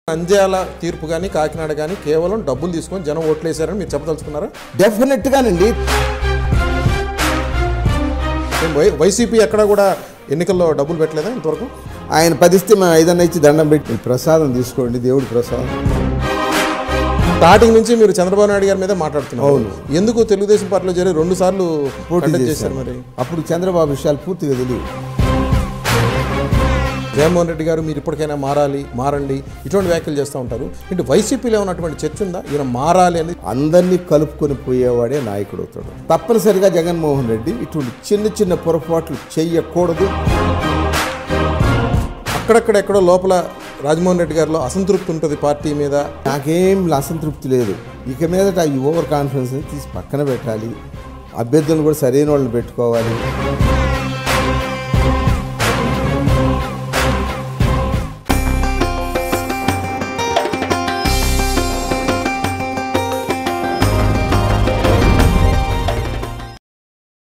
నంద్యాల తీర్పు కానీ కాకినాడ కానీ కేవలం డబ్బులు తీసుకొని జనం ఓట్లేశారని మీరు చెప్పదలుచుకున్నారా డెఫినెట్గానండి ఏం వై- వైసీపీ ఎక్కడ కూడా ఎన్నికల్లో డబ్బులు పెట్టలేదా ఇంతవరకు ఆయన పదిస్తే మేము ఐదన్న ఇచ్చి దండం పెట్టి "ఈ ప్రసాదం తీసుకోండి దేవుడి ప్రసాదం స్టార్టింగ్ నుంచి మీరు చంద్రబాబు నాయుడు గారి మీద మాట్లాడుతున్నారు అవును. ఎందుకు తెలుగుదేశం పార్టీలో చేరి రెండు సార్లు పోటీ contest చేశారు చేశారు మరి అప్పుడు చంద్రబాబు విషయాలు పూర్తిగా తెలియదు జగన్మోహన్ రెడ్డి గారు మీరు ఇప్పటికైనా మారాలి మారండి ఇటువంటి వ్యాఖ్యలు చేస్తూ ఉంటారు అంటే వైసీపీలో ఉన్నటువంటి చర్చ ఉందా ఈయన మారాలి అనేది అందరినీ కలుపుకొని పోయేవాడే నాయకుడు అవుతాడు తప్పనిసరిగా జగన్మోహన్ రెడ్డి ఇటువంటి చిన్న చిన్న పొరపాట్లు చెయ్యకూడదు అక్కడక్కడ ఎక్కడో లోపల రాజమోహన్ రెడ్డి గారిలో అసంతృప్తి ఉంటుంది పార్టీ మీద నాకేం అసంతృప్తి లేదు ఇక మీదట ఈ ఓవర్ కాన్ఫిడెన్స్ తీసి పక్కన పెట్టాలి అభ్యర్థులను కూడా సరైన వాళ్ళని పెట్టుకోవాలి